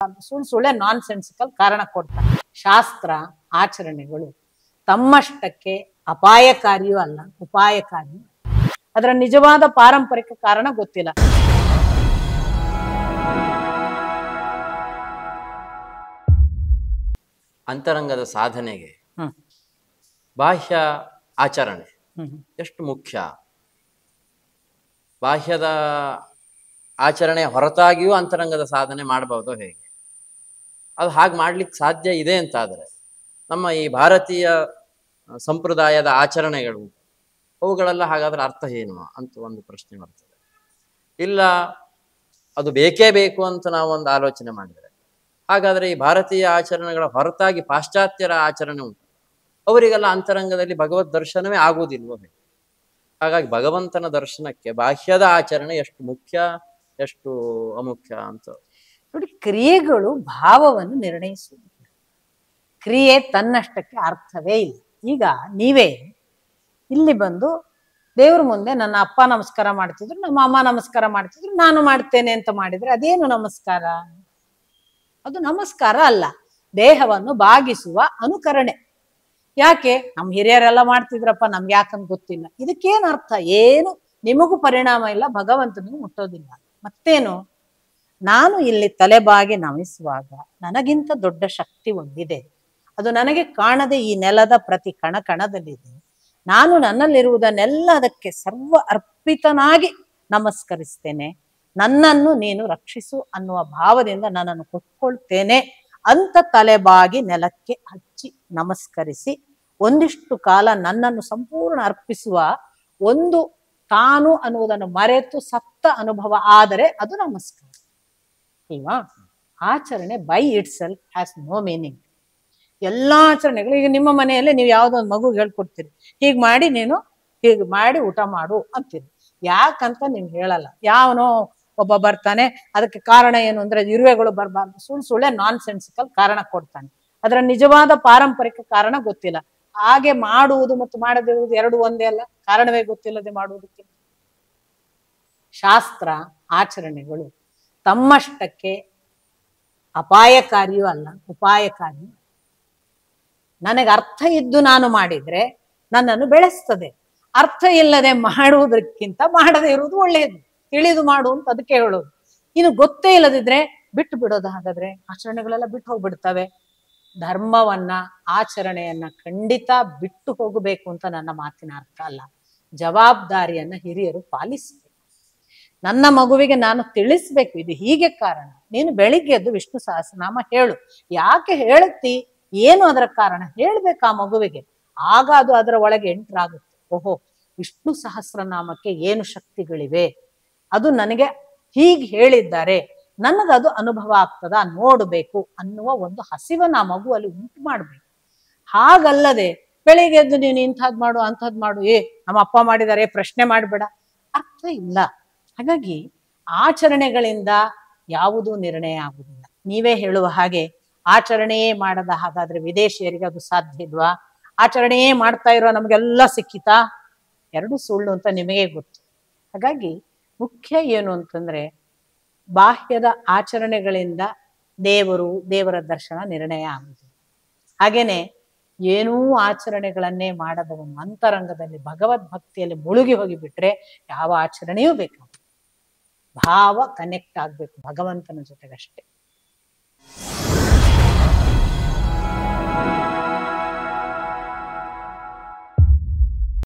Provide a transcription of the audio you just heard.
ಸುಳ್ಳು ಸುಳ್ಳೆ ನಾನ್ ಸೆನ್ಸಿಕಲ್ ಕಾರಣ ಕೊಡ್ತಾರೆ ಶಾಸ್ತ್ರ ಆಚರಣೆಗಳು ತಮ್ಮಷ್ಟಕ್ಕೆ ಅಪಾಯಕಾರಿಯೂ ಅಲ್ಲ ಉಪಾಯಕಾರಿಯೂ ಅಲ್ಲ. ಅದರ ನಿಜವಾದ ಪಾರಂಪರಿಕ ಕಾರಣ ಗೊತ್ತಿಲ್ಲ ಅಂತರಂಗದ ಸಾಧನೆಗೆ ಹ್ಮ್ ಬಾಹ್ಯ ಆಚರಣೆ ಹ್ಮ್ ಎಷ್ಟು ಮುಖ್ಯ ಬಾಹ್ಯದ ಆಚರಣೆ ಹೊರತಾಗಿಯೂ ಅಂತರಂಗದ ಸಾಧನೆ ಮಾಡಬಹುದು ಹೇಗೆ ಅದು ಹಾಗೆ ಮಾಡ್ಲಿಕ್ಕೆ ಸಾಧ್ಯ ಇದೆ ಅಂತಾದರೆ ನಮ್ಮ ಈ ಭಾರತೀಯ ಆ, ಸಂಪ್ರದಾಯದ ಆಚರಣೆಗಳು ಅವುಗಳೆಲ್ಲ ಹಾಗಾದ್ರೆ ಅರ್ಥ ಏನು ಅಂತ ಒಂದು ಪ್ರಶ್ನೆ ಬರ್ತದೆ ಇಲ್ಲ ಅದು ಬೇಕೇ ಬೇಕು ಅಂತ ನಾವು ಒಂದು ಆಲೋಚನೆ ಮಾಡಿದರೆ ಹಾಗಾದ್ರೆ ಈ ಭಾರತೀಯ ಆಚರಣೆಗಳ ಹೊರತಾಗಿ ಪಾಶ್ಚಾತ್ಯರ ಆಚರಣೆ ಉಂಟು ಅವರಿಗೆಲ್ಲ ಅಂತರಂಗದಲ್ಲಿ ಭಗವದ್ ದರ್ಶನವೇ ಆಗುವುದಿಲ್ವೋ ಹೇಗೆ? ಹಾಗಾಗಿ ಭಗವಂತನ ದರ್ಶನಕ್ಕೆ ಬಾಹ್ಯದ ಆಚರಣೆ ಎಷ್ಟು ಮುಖ್ಯ ಎಷ್ಟು ಅಮುಖ್ಯ ಅಂತ ನೋಡಿ ಕ್ರಿಯೆಗಳು ಭಾವವನ್ನು ನಿರ್ಣಯಿಸುವುದಿಲ್ಲ ಕ್ರಿಯೆ ತನ್ನಷ್ಟಕ್ಕೆ ಅರ್ಥವೇ ಇಲ್ಲ ಈಗ ನೀವೇ ಇಲ್ಲಿ ಬಂದು ದೇವ್ರ ಮುಂದೆ ನನ್ನ ಅಪ್ಪ ನಮಸ್ಕಾರ ಮಾಡ್ತಿದ್ರು ನಮ್ಮ ಅಮ್ಮ ನಮಸ್ಕಾರ ಮಾಡ್ತಿದ್ರು ನಾನು ಮಾಡ್ತೇನೆ ಅಂತ ಮಾಡಿದ್ರೆ ಅದೇನು ನಮಸ್ಕಾರ ಅದು ನಮಸ್ಕಾರ ಅಲ್ಲ ದೇಹವನ್ನು ಬಾಗಿಸುವ ಅನುಕರಣೆ ಯಾಕೆ ನಮ್ಮ ಹಿರಿಯರೆಲ್ಲ ಮಾಡ್ತಿದ್ರಪ್ಪ ನಮ್ಗೆ ಯಾಕಂತ ಗೊತ್ತಿಲ್ಲ ಇದಕ್ಕೇನು ಅರ್ಥ ಏನು ನಿಮಗೂ ಪರಿಣಾಮ ಇಲ್ಲ ಭಗವಂತನಿಗೂ ಮುಟ್ಟೋದಿಲ್ಲ ಮತ್ತೇನು ನಾನು ಇಲ್ಲಿ ತಲೆಬಾಗಿ ನಮಿಸುವಾಗ ನನಗಿಂತ ದೊಡ್ಡ ಶಕ್ತಿ ಒಂದಿದೆ ಅದು ನನಗೆ ಕಾಣದೆ ಈ ನೆಲದ ಪ್ರತಿ ಕಣ ಕಣದಲ್ಲಿದೆ ನಾನು ನನ್ನಲ್ಲಿರುವುದನ್ನೆಲ್ಲ ಅದಕ್ಕೆ ಸರ್ವ ಅರ್ಪಿತನಾಗಿ ನಮಸ್ಕರಿಸ್ತೇನೆ ನನ್ನನ್ನು ನೀನು ರಕ್ಷಿಸು ಅನ್ನುವ ಭಾವದಿಂದ ನನ್ನನ್ನು ಕೊಟ್ಕೊಳ್ತೇನೆ ಅಂತ ತಲೆಬಾಗಿ ನೆಲಕ್ಕೆ ಹಚ್ಚಿ ನಮಸ್ಕರಿಸಿ ಒಂದಿಷ್ಟು ಕಾಲ ನನ್ನನ್ನು ಸಂಪೂರ್ಣ ಅರ್ಪಿಸುವ ಒಂದು ತಾನು ಅನ್ನುವುದನ್ನು ಮರೆತು ಸತ್ತ ಅನುಭವ ಆದರೆ ಅದು ನಮಸ್ಕಾರ ಅಲ್ವಾ ಆಚರಣೆ by it self has no meaning ಎಲ್ಲಾ ಆಚರಣೆಗಳು ಈಗ ನಿಮ್ಮ ಮನೆಯಲ್ಲೇ ನೀವು ಯಾವುದೋ ಒಂದು ಮಗು ಹೇಳ್ಕೊಡ್ತೀರಿ ಹೀಗೆ ಮಾಡಿ ನೀನು ಹೀಗೆ ಮಾಡಿ ಊಟ ಮಾಡು ಅಂತೀರಿ ಯಾಕಂತ ನಿಮ್ಗೆ ಹೇಳಲ್ಲ ಯಾವನೋ ಒಬ್ಬ ಬರ್ತಾನೆ ಅದಕ್ಕೆ ಕಾರಣ ಏನು ಅಂದ್ರೆ ಇರುವೆಗಳು ಬರಬಾರ್ದು ಸುಳ್ಳು ಸುಳ್ಳೆ ನಾನ್ ಸೆನ್ಸಿಕಲ್ ಕಾರಣ ಕೊಡ್ತಾನೆ ಅದರ ನಿಜವಾದ ಪಾರಂಪರಿಕ ಕಾರಣ ಗೊತ್ತಿಲ್ಲ ಹಾಗೆ ಮಾಡುವುದು ಮತ್ತು ಮಾಡದಿರುವುದು ಎರಡು ಒಂದೇ ಅಲ್ಲ ಕಾರಣವೇ ಗೊತ್ತಿಲ್ಲದೆ ಮಾಡುವುದಕ್ಕೆ ಶಾಸ್ತ್ರ ಆಚರಣೆಗಳು ತಮ್ಮಷ್ಟಕ್ಕೆ ಅಪಾಯಕಾರಿಯೂ ಅಲ್ಲ ಉಪಾಯಕಾರಿಯೂ ಅಲ್ಲ. ನನಗೆ ಅರ್ಥ ಇದ್ದು ನಾನು ಮಾಡಿದ್ರೆ ನನ್ನನ್ನು ಬೆಳೆಸ್ತದೆ ಅರ್ಥ ಇಲ್ಲದೆ ಮಾಡುವುದಕ್ಕಿಂತ ಮಾಡದೇ ಇರುವುದು ಒಳ್ಳೆಯದು ತಿಳಿದು ಮಾಡು ಅಂತ ಅದಕ್ಕೆ ಹೇಳೋದು ಇನ್ನು ಗೊತ್ತೇ ಇಲ್ಲದಿದ್ರೆ ಬಿಟ್ಟು ಬಿಡೋದು ಹಾಗಾದ್ರೆ ಆಚರಣೆಗಳೆಲ್ಲ ಬಿಟ್ಟು ಹೋಗ್ಬಿಡ್ತವೆ ಧರ್ಮವನ್ನ ಆಚರಣೆಯನ್ನ ಖಂಡಿತ ಬಿಟ್ಟು ಹೋಗಬೇಕು ಅಂತ ನನ್ನ ಮಾತಿನ ಅರ್ಥ ಅಲ್ಲ ಜವಾಬ್ದಾರಿಯನ್ನ ಹಿರಿಯರು ಪಾಲಿಸಬೇಕು ನನ್ನ ಮಗುವಿಗೆ ನಾನು ತಿಳಿಸ್ಬೇಕು ಇದು ಹೀಗೆ ಕಾರಣ ನೀನು ಬೆಳಿಗ್ಗೆ ಎದ್ದು ವಿಷ್ಣು ಸಹಸ್ರನಾಮ ಹೇಳು ಯಾಕೆ ಹೇಳುತ್ತಿ ಏನು ಅದರ ಕಾರಣ ಹೇಳ್ಬೇಕು ಆ ಮಗುವಿಗೆ ಆಗ ಅದು ಅದರ ಒಳಗೆ ಎಂಟರ್ ಆಗುತ್ತೆ ಓಹೋ ವಿಷ್ಣು ಸಹಸ್ರನಾಮಕ್ಕೆ ಏನು ಶಕ್ತಿಗಳಿವೆ ಅದು ನನಗೆ ಹೀಗೆ ಹೇಳಿದ್ದಾರೆ ನನಗದು ಅನುಭವ ಆಗ್ತದ ನೋಡಬೇಕು ಅನ್ನುವ ಒಂದು ಹಸಿವನ್ನ ಆ ಮಗುವಲ್ಲಿ ಉಂಟು ಮಾಡ್ಬೇಕು ಹಾಗಲ್ಲದೆ ಬೆಳಿಗ್ಗೆ ಎದ್ದು ನೀನು ಇಂಥದ್ ಮಾಡು ಅಂಥದ್ ಮಾಡು ಏ ನಮ್ಮ ಅಪ್ಪ ಮಾಡಿದ್ದಾರೆ ಪ್ರಶ್ನೆ ಮಾಡಬೇಡ ಅರ್ಥ ಇಲ್ಲ ಹಾಗಾಗಿ ಆಚರಣೆಗಳಿಂದ ಯಾವುದೂ ನಿರ್ಣಯ ಆಗುವುದಿಲ್ಲ ನೀವೇ ಹೇಳುವ ಹಾಗೆ ಆಚರಣೆಯೇ ಮಾಡದ ಹಾಗಾದ್ರೆ ವಿದೇಶಿಯರಿಗೆ ಅದು ಸಾಧ್ಯ ಇಲ್ವಾ ಆಚರಣೆಯೇ ಮಾಡ್ತಾ ಇರೋ ನಮಗೆಲ್ಲ ಸಿಕ್ಕಿತಾ ಎರಡು ಸುಳ್ಳು ಅಂತ ನಿಮಗೆ ಗೊತ್ತು ಹಾಗಾಗಿ ಮುಖ್ಯ ಏನು ಅಂತಂದ್ರೆ ಬಾಹ್ಯದ ಆಚರಣೆಗಳಿಂದ ದೇವರು ದೇವರ ದರ್ಶನ ನಿರ್ಣಯ ಆಗುವುದು ಹಾಗೇನೆ ಏನೂ ಆಚರಣೆಗಳನ್ನೇ ಮಾಡದವನು ಅಂತರಂಗದಲ್ಲಿ ಭಗವದ್ ಭಕ್ತಿಯಲ್ಲಿ ಮುಳುಗಿ ಹೋಗಿಬಿಟ್ರೆ ಯಾವ ಆಚರಣೆಯೂ ಬೇಕಾಗ ಭಾವ ಕನೆಕ್ಟ್ ಆಗ್ಬೇಕು ಭಗವಂತನ ಜೊತೆಗಷ್ಟೇ